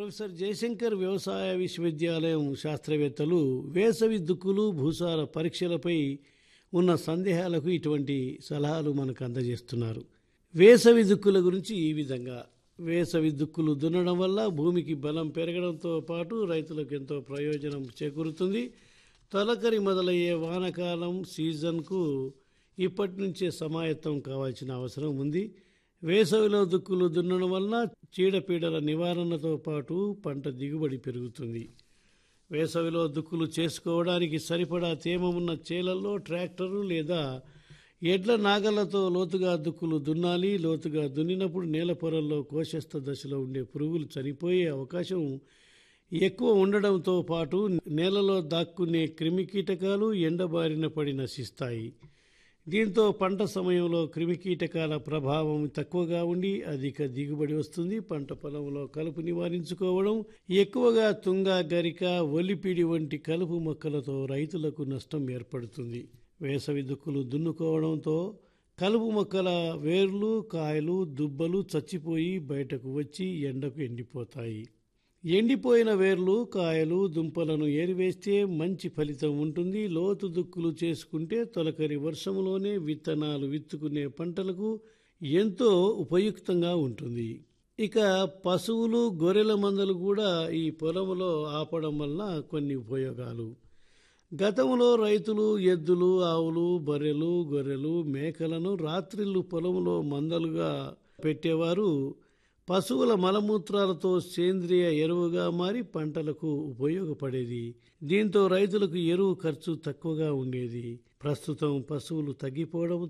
professor Jayashankar వ్యవసాయ విశ్వవిద్యాలయం శాస్త్రవేత్తలు వేసవి దుక్కులు భూసార పరీక్షలపై ఉన్న సందేహాలకు ఇటువంటి సలహాలు మనకు అందజేస్తున్నారు వేసవి దుక్కుల గురించి ఈ విధంగా వేసవి దుక్కులు దున్నడం వల్ల భూమికి బలం పెరగడంతో పాటు రైతులకు ఎంతో ప్రయోజనం చేకూరుతుంది తొలకరి మొదలయ్యే వానకాలం సీజన్కు ఇప్పటి నుంచే సమాయత్తం కావాల్సిన అవసరం ఉంది వేసవిలో దుక్కులు దున్నడం వలన చీడపీడల నివారణతో పాటు పంట దిగుబడి పెరుగుతుంది వేసవిలో దుక్కులు చేసుకోవడానికి సరిపడా తేమ ఉన్న చేలల్లో ట్రాక్టరు లేదా ఎడ్ల నాగళ్లతో లోతుగా దుక్కులు దున్నాలి లోతుగా దున్నినప్పుడు నేల పొరల్లో కోశస్థ దశలో ఉండే పురుగులు చనిపోయే అవకాశం ఎక్కువ ఉండడంతో పాటు నేలలో దాక్కునే క్రిమికీటకాలు ఎండబారిన పడి నశిస్తాయి దీంతో పంట సమయంలో క్రిమికీటకాల ప్రభావం తక్కువగా ఉండి అధిక దిగుబడి వస్తుంది పంట పొలంలో కలుపు నివారించుకోవడం ఎక్కువగా తుంగ గరిక ఒలిపిడి వంటి కలుపు మొక్కలతో రైతులకు నష్టం ఏర్పడుతుంది వేసవి దుక్కులు దున్నుకోవడంతో కలుపు మొక్కల వేర్లు కాయలు దుబ్బలు చచ్చిపోయి బయటకు వచ్చి ఎండకు ఎండిపోతాయి ఎండిపోయిన వేర్లు కాయలు దుంపలను ఏరివేస్తే మంచి ఫలితం ఉంటుంది లోతు దుక్కులు చేసుకుంటే తొలకరి వర్షంలోనే విత్తనాలు విత్తుకునే పంటలకు ఎంతో ఉపయుక్తంగా ఉంటుంది ఇక పశువులు గొర్రెల మందలు కూడా ఈ పొలంలో ఆపడం వలన కొన్ని ఉపయోగాలు గతంలో రైతులు ఎద్దులు ఆవులు బర్రెలు గొర్రెలు మేకలను రాత్రిళ్ళు పొలంలో మందలుగా పెట్టేవారు పశువుల మలమూత్రాలతో సేంద్రియ ఎరువుగా మారి పంటలకు ఉపయోగపడేది దీంతో రైతులకు ఎరువు ఖర్చు తక్కువగా ఉండేది ప్రస్తుతం పశువులు తగ్గిపోవడం